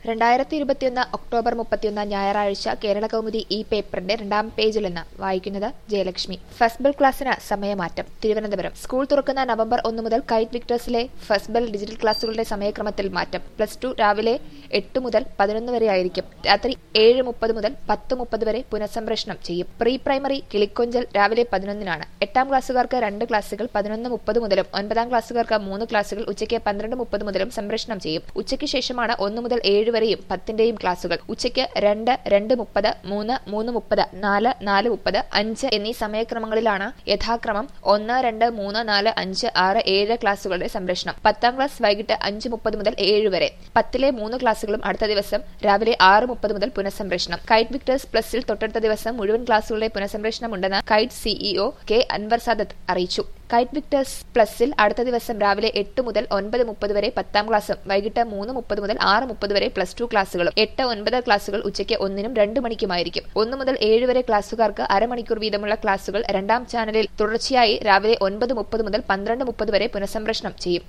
രണ്ടായിരത്തി ഇരുപത്തിയൊന്ന് ഒക്ടോബർ മുപ്പത്തിയൊന്ന് ഞായറാഴ്ച കേരള കൗമുദി ഈ പേപ്പറിന്റെ രണ്ടാം പേജിൽ നിന്ന് വായിക്കുന്നത് ജയലക്ഷ്മി ഫസ്ബൽ ക്ലാസ്സിന് സമയമാറ്റം തിരുവനന്തപുരം സ്കൂൾ തുറക്കുന്ന നവംബർ ഒന്ന് മുതൽ കൈറ്റ് വിക്ടേഴ്സിലെ ഫസ്ബൽ ഡിജിറ്റൽ ക്ലാസുകളുടെ സമയക്രമത്തിൽ മാറ്റം പ്ലസ് ടു രാവിലെ എട്ട് മുതൽ പതിനൊന്ന് വരെ ആയിരിക്കും രാത്രി ഏഴ് മുപ്പത് മുതൽ പത്ത് മുപ്പത് വരെ പുനഃസംപ്രേഷണം ചെയ്യും പ്രീ പ്രൈമറി കിളിക്കൊഞ്ചൽ രാവിലെ പതിനൊന്നിനാണ് എട്ടാം ക്ലാസ്സുകാർക്ക് രണ്ട് ക്ലാസുകൾ പതിനൊന്ന് മുപ്പത് മുതലും ഒൻപതാം ക്ലാസ്സുകാർക്ക് മൂന്ന് ക്ലാസുകൾ ഉച്ചയ്ക്ക് പന്ത്രണ്ട് മുപ്പത് മുതലും സംപ്രേഷണം ചെയ്യും ഉച്ചയ്ക്ക് ശേഷമാണ് ഒന്ന് മുതൽ ഏഴ് വരെയും പത്തിന്റെയും ക്ലാസുകൾ ഉച്ചയ്ക്ക് രണ്ട് രണ്ട് മുപ്പത് മൂന്ന് മൂന്ന് മുപ്പത് നാല് നാല് മുപ്പത് അഞ്ച് എന്നീ സമയക്രമങ്ങളിലാണ് യഥാക്രമം ഒന്ന് രണ്ട് മൂന്ന് നാല് അഞ്ച് ആറ് ഏഴ് ക്ലാസുകളുടെ സംരക്ഷണം പത്താം ക്ലാസ് വൈകിട്ട് അഞ്ച് മുപ്പത് മുതൽ ഏഴ് വരെ പത്തിലെ മൂന്ന് ക്ലാസുകളും അടുത്ത ദിവസം രാവിലെ ആറ് മുപ്പത് മുതൽ പുനഃസംപ്രേഷണം കൈറ്റ് വിക്ടേഴ്സ് പ്ലസിൽ തൊട്ടടുത്ത ദിവസം മുഴുവൻ ക്ലാസുകളുടെ പുനഃസംപ്രേഷണം ഉണ്ടെന്ന് കൈറ്റ് സിഇഒ കെ അൻവർ സാദത്ത് അറിയിച്ചു കൈറ്റ് വിക്ടേഴ്സ് പ്ലസിൽ അടുത്ത ദിവസം രാവിലെ എട്ട് മുതൽ ഒൻപത് മുപ്പത് വരെ പത്താം ക്ലാസ്സും വൈകിട്ട് മൂന്ന് മുപ്പത് മുതൽ ആറ് മുപ്പത് വരെ പ്ലസ് ടു ക്ലാസുകളും എട്ട് ഒൻപത് ക്ലാസുകൾ ഉച്ചയ്ക്ക് ഒന്നിനും രണ്ട് മണിക്കുമായിരിക്കും ഒന്ന് മുതൽ ഏഴ് വരെ ക്ലാസുകാർക്ക് അരമണിക്കൂർ വീതമുള്ള ക്ലാസുകൾ രണ്ടാം ചാനലിൽ തുടർച്ചയായി രാവിലെ ഒൻപത് മുപ്പത് മുതൽ പന്ത്രണ്ട് മുപ്പത് വരെ പുനഃസംപ്രേഷണം ചെയ്യും